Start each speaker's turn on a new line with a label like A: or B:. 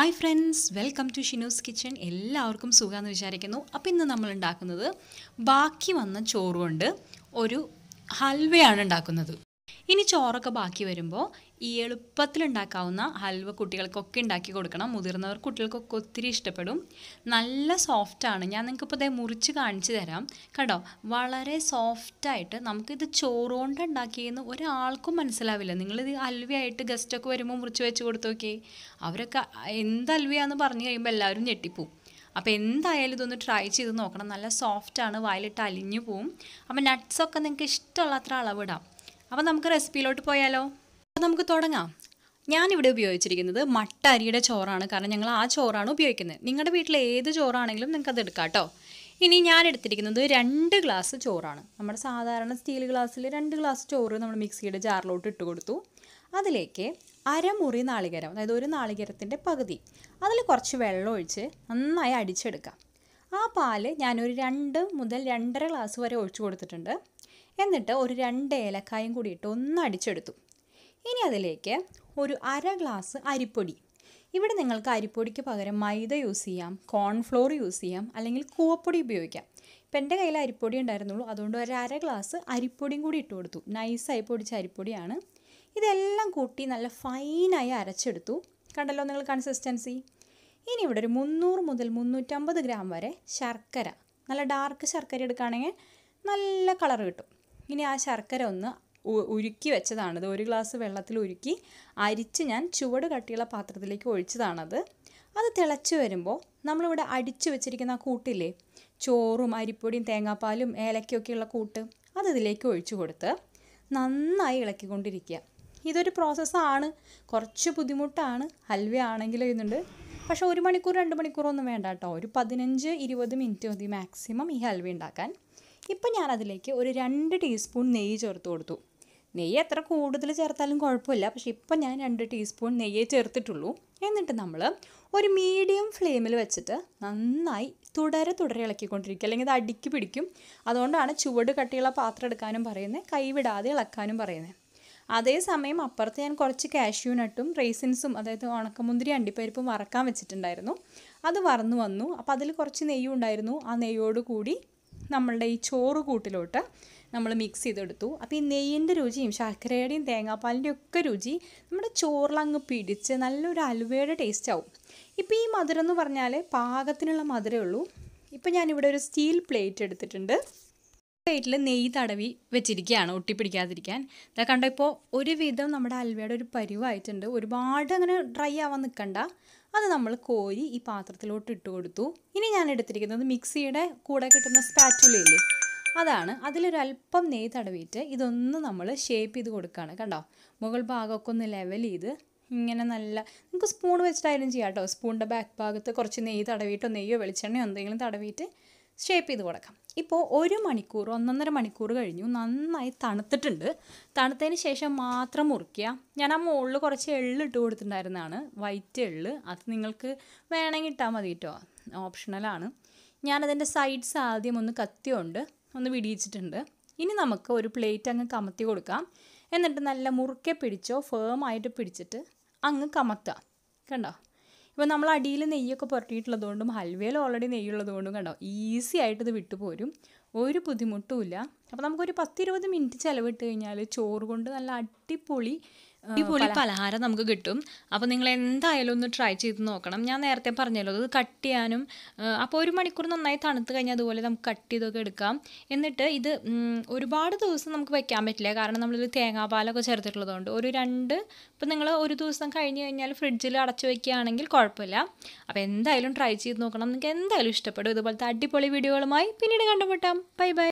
A: hi friends welcome to Shinu's kitchen എല്ലാവർക്കും സുഖമെന്ന് വിചാരിക്കുന്നു അപ്പോൾ ഇന്ന് നമ്മൾ ഉണ്ടാക്കുന്നത് ബാക്കി വന്ന ചോറ് കൊണ്ട് ഒരു ഹൽവയാണ് ഉണ്ടാക്കുന്നത് ഇനി ചോറൊക്കെ ബാക്കി വരുമ്പോൾ ഈ എളുപ്പത്തിൽ ഉണ്ടാക്കാവുന്ന ഹൽവ കുട്ടികൾക്കൊക്കെ ഉണ്ടാക്കി കൊടുക്കണം മുതിർന്നവർ കുട്ടികൾക്കൊക്കെ ഒത്തിരി ഇഷ്ടപ്പെടും നല്ല സോഫ്റ്റാണ് ഞാൻ നിങ്ങൾക്ക് ഇപ്പോൾ ഇതേ മുറിച്ച് കാണിച്ചു തരാം കണ്ടോ വളരെ സോഫ്റ്റായിട്ട് നമുക്കിത് ചോറ് കൊണ്ട് ഉണ്ടാക്കിയെന്ന് ഒരാൾക്കും മനസ്സിലാവില്ല നിങ്ങളിത് ഹൽവയായിട്ട് ഗസ്റ്റൊക്കെ വരുമ്പോൾ മുറിച്ച് വെച്ച് കൊടുത്തു നോക്കിയേ അവരൊക്കെ എന്ത് ഹൽവയാന്ന് പറഞ്ഞു കഴിയുമ്പോൾ എല്ലാവരും ഞെട്ടിപ്പോവും അപ്പോൾ എന്തായാലും ഇതൊന്ന് ട്രൈ ചെയ്ത് നോക്കണം നല്ല സോഫ്റ്റാണ് വായിലിട്ട് അലിഞ്ഞു പോവും അപ്പോൾ നട്ട്സൊക്കെ നിങ്ങൾക്ക് ഇഷ്ടമുള്ള അത്ര അളവിടാം അപ്പോൾ നമുക്ക് റെസിപ്പിയിലോട്ട് പോയാലോ അപ്പോൾ നമുക്ക് തുടങ്ങാം ഞാനിവിടെ ഉപയോഗിച്ചിരിക്കുന്നത് മട്ട അരിയുടെ ചോറാണ് കാരണം ഞങ്ങൾ ആ ചോറാണ് ഉപയോഗിക്കുന്നത് നിങ്ങളുടെ വീട്ടിൽ ഏത് ചോറാണെങ്കിലും നിങ്ങൾക്ക് അത് എടുക്കാം കേട്ടോ ഇനി ഞാൻ എടുത്തിരിക്കുന്നത് രണ്ട് ഗ്ലാസ് ചോറാണ് നമ്മുടെ സാധാരണ സ്റ്റീൽ ഗ്ലാസ്സിൽ രണ്ട് ഗ്ലാസ് ചോറ് നമ്മൾ മിക്സിയുടെ ജാറിലോട്ട് ഇട്ട് കൊടുത്തു അതിലേക്ക് അരമുറി നാളികേരം അതായത് ഒരു നാളികേരത്തിൻ്റെ പകുതി അതിൽ കുറച്ച് വെള്ളം ഒഴിച്ച് നന്നായി അടിച്ചെടുക്കാം ആ പാല് ഞാനൊരു രണ്ട് മുതൽ രണ്ടര ഗ്ലാസ് വരെ ഒഴിച്ചു കൊടുത്തിട്ടുണ്ട് എന്നിട്ട് ഒരു രണ്ട് ഏലക്കായും കൂടി ഇട്ട് ഒന്ന് അടിച്ചെടുത്തു ഇനി അതിലേക്ക് ഒരു അര ഗ്ലാസ് അരിപ്പൊടി ഇവിടെ നിങ്ങൾക്ക് അരിപ്പൊടിക്ക് പകരം മൈദ യൂസ് ചെയ്യാം കോൺഫ്ലോർ യൂസ് ചെയ്യാം അല്ലെങ്കിൽ കൂവപ്പൊടി ഉപയോഗിക്കാം ഇപ്പം എൻ്റെ കയ്യിൽ അരിപ്പൊടി ഉണ്ടായിരുന്നുള്ളൂ അതുകൊണ്ട് ഒരു അര ഗ്ലാസ് അരിപ്പൊടിയും കൂടി ഇട്ട് കൊടുത്തു നൈസായി പൊടിച്ച അരിപ്പൊടിയാണ് ഇതെല്ലാം കൂട്ടി നല്ല ഫൈനായി അരച്ചെടുത്തു കണ്ടല്ലോ നിങ്ങൾ കൺസിസ്റ്റൻസി ഇനി ഇവിടെ ഒരു മുന്നൂറ് മുതൽ മുന്നൂറ്റമ്പത് ഗ്രാം വരെ ശർക്കര നല്ല ഡാർക്ക് ശർക്കര എടുക്കുകയാണെങ്കിൽ നല്ല കളർ കിട്ടും ഇനി ആ ശർക്കര ഒന്ന് ഉ- ഉരുക്കി വെച്ചതാണിത് ഒരു ഗ്ലാസ് വെള്ളത്തിൽ ഉരുക്കി അരിച്ച് ഞാൻ ചുവട് കട്ടിയുള്ള പാത്രത്തിലേക്ക് ഒഴിച്ചതാണത് അത് തിളച്ച് വരുമ്പോൾ നമ്മളിവിടെ അടിച്ചു വെച്ചിരിക്കുന്ന ആ കൂട്ടില്ലേ ചോറും അരിപ്പൊടിയും തേങ്ങാപ്പാലും ഏലക്കയൊക്കെയുള്ള കൂട്ട് അത് ഇതിലേക്ക് ഒഴിച്ചു കൊടുത്ത് നന്നായി ഇളക്കിക്കൊണ്ടിരിക്കുക ഇതൊരു പ്രോസസ്സാണ് കുറച്ച് ബുദ്ധിമുട്ടാണ് ഹൽവ ആണെങ്കിലും ഇതുണ്ട് പക്ഷേ ഒരു മണിക്കൂർ രണ്ട് മണിക്കൂറൊന്നും വേണ്ട കേട്ടോ ഒരു പതിനഞ്ച് ഇരുപത് മിനിറ്റ് മതി മാക്സിമം ഈ ഹൽവ ഉണ്ടാക്കാൻ ഇപ്പം ഞാൻ അതിലേക്ക് ഒരു രണ്ട് ടീസ്പൂൺ നെയ്യ് ചേർത്ത് കൊടുത്തു നെയ്യ് എത്ര കൂടുതൽ ചേർത്താലും കുഴപ്പമില്ല പക്ഷേ ഇപ്പം ഞാൻ രണ്ട് ടീസ്പൂൺ നെയ്യേ ചേർത്തിട്ടുള്ളൂ എന്നിട്ട് നമ്മൾ ഒരു മീഡിയം ഫ്ലെയിമിൽ വെച്ചിട്ട് നന്നായി തുടരെ തുടരെ ഇളക്കിക്കൊണ്ടിരിക്കുക അല്ലെങ്കിൽ ഇത് അടിക്ക് പിടിക്കും അതുകൊണ്ടാണ് ചുവട് കട്ടിയുള്ള പാത്രം എടുക്കാനും പറയുന്നത് കൈവിടാതെ ഇളക്കാനും പറയുന്നത് അതേസമയം അപ്പുറത്ത് ഞാൻ കുറച്ച് കാഷ്യൂ നട്ടും റേസിൻസും അതായത് ഉണക്കമുന്തിരി അണ്ടിപ്പരിപ്പും വറക്കാൻ വെച്ചിട്ടുണ്ടായിരുന്നു അത് വറന്നു വന്നു അപ്പോൾ അതിൽ കുറച്ച് നെയ്യും ഉണ്ടായിരുന്നു ആ നെയ്യോട് കൂടി നമ്മളുടെ ഈ ചോറ് കൂട്ടിലോട്ട് നമ്മൾ മിക്സ് ചെയ്തെടുത്തു അപ്പോൾ ഈ നെയ്യിൻ്റെ രുചിയും ശർക്കരയുടെയും തേങ്ങാപ്പാലിൻ്റെയും ഒക്കെ രുചി നമ്മുടെ ചോറിലങ്ങ് പിടിച്ച് നല്ലൊരു അലുവയുടെ ടേസ്റ്റ് ആവും ഇപ്പോൾ ഈ മധുരം എന്ന് പറഞ്ഞാൽ പാകത്തിനുള്ള മധുരമേ ഉള്ളൂ ഇപ്പോൾ ഞാനിവിടെ ഒരു സ്റ്റീൽ പ്ലേറ്റ് എടുത്തിട്ടുണ്ട് പ്ലേറ്റിൽ നെയ്യ് തടവി വെച്ചിരിക്കുകയാണ് ഒട്ടിപ്പിടിക്കാതിരിക്കാൻ ഇതാ കണ്ടോ ഇപ്പോൾ ഒരുവിധം നമ്മുടെ അൽവയുടെ ഒരു പരിവായിട്ടുണ്ട് ഒരുപാട് അങ്ങനെ ഡ്രൈ ആവാൻ നിൽക്കണ്ട അത് നമ്മൾ കോരി ഈ പാത്രത്തിലോട്ട് ഇട്ട് കൊടുത്തു ഇനി ഞാൻ എടുത്തിരിക്കുന്നത് മിക്സിയുടെ കൂടെ കിട്ടുന്ന സ്പാറ്റുലയില്ലേ അതാണ് അതിലൊരല്പം നെയ്യ് തടവിയിട്ട് ഇതൊന്ന് നമ്മൾ ഷേപ്പ് ചെയ്ത് കൊടുക്കുകയാണ് കണ്ടോ മുകൾ ഭാഗമൊക്കെ ഒന്ന് ലെവൽ ചെയ്ത് ഇങ്ങനെ നല്ല നമുക്ക് സ്പൂൺ വെച്ചിട്ടായാലും ചെയ്യാം കേട്ടോ സ്പൂണിൻ്റെ ബാക്ക് ഭാഗത്ത് കുറച്ച് നെയ്യ് തടവിയിട്ടോ നെയ്യോ വെളിച്ചെണ്ണയോ എന്തെങ്കിലും തടവിയിട്ട് ഷേപ്പ് ചെയ്ത് കൊടുക്കാം ഇപ്പോൾ ഒരു മണിക്കൂർ ഒന്നൊന്നര മണിക്കൂർ കഴിഞ്ഞു നന്നായി തണുത്തിട്ടുണ്ട് തണുത്തതിന് ശേഷം മാത്രം മുറിക്കുക ഞാൻ ആ മുകളിൽ കുറച്ച് എള്ള് ഇട്ട് കൊടുത്തിട്ടുണ്ടായിരുന്നതാണ് വൈറ്റ് എള്ള് അത് നിങ്ങൾക്ക് വേണമെങ്കിൽ ഇട്ടാൽ മതി കേട്ടോ ഓപ്ഷണലാണ് ഞാനതിൻ്റെ സൈഡ്സ് ആദ്യം ഒന്ന് കത്തിയോണ്ട് ഒന്ന് വിടിയിച്ചിട്ടുണ്ട് ഇനി നമുക്ക് ഒരു പ്ലേറ്റ് അങ്ങ് കമത്തി കൊടുക്കാം എന്നിട്ട് നല്ല മുറുക്കെ പിടിച്ചോ ഫേം ആയിട്ട് പിടിച്ചിട്ട് അങ്ങ് കമത്തുക കണ്ടോ ഇപ്പോൾ നമ്മൾ അടിയിൽ നെയ്യൊക്കെ പുരട്ടിയിട്ടുള്ളതുകൊണ്ടും ഹൽവയിൽ ഓൾറെഡി നെയ്യുള്ളതുകൊണ്ടും കണ്ടോ ഈസി ആയിട്ട് ഇത് വിട്ടുപോരും ഒരു ബുദ്ധിമുട്ടുമില്ല അപ്പോൾ നമുക്കൊരു പത്തിരുപത് മിനിറ്റ് ചിലവിട്ട് കഴിഞ്ഞാൽ ചോറ് കൊണ്ട് നല്ല അടിപൊളി അടിപൊളി പലഹാരം നമുക്ക് കിട്ടും അപ്പോൾ നിങ്ങൾ എന്തായാലും ഒന്ന് ട്രൈ ചെയ്ത് നോക്കണം ഞാൻ നേരത്തെ പറഞ്ഞല്ലോ അത് കട്ട് ചെയ്യാനും അപ്പോൾ ഒരു മണിക്കൂർ നന്നായി തണുത്ത് കഴിഞ്ഞാൽ അതുപോലെ നമുക്ക് കട്ട് ചെയ്തൊക്കെ എടുക്കാം എന്നിട്ട് ഇത് ഉം, ഒരുപാട് ദിവസം നമുക്ക് വെക്കാൻ പറ്റില്ല കാരണം നമ്മളിത് തേങ്ങാപ്പാലൊക്കെ ചേർത്തിട്ടുള്ളതുകൊണ്ട് ഒരു രണ്ട് ഇപ്പം നിങ്ങൾ ഒരു ദിവസം കഴിഞ്ഞ് കഴിഞ്ഞാൽ ഫ്രിഡ്ജിൽ അടച്ചു വെക്കുകയാണെങ്കിൽ കുഴപ്പമില്ല അപ്പോൾ എന്തായാലും ട്രൈ ചെയ്ത് നോക്കണം നിങ്ങൾക്ക് എന്തായാലും ഇഷ്ടപ്പെടും ഇതുപോലത്തെ അടിപൊളി വീഡിയോകളുമായി പിന്നീട് കണ്ടുമുട്ടാം ബൈ ബൈ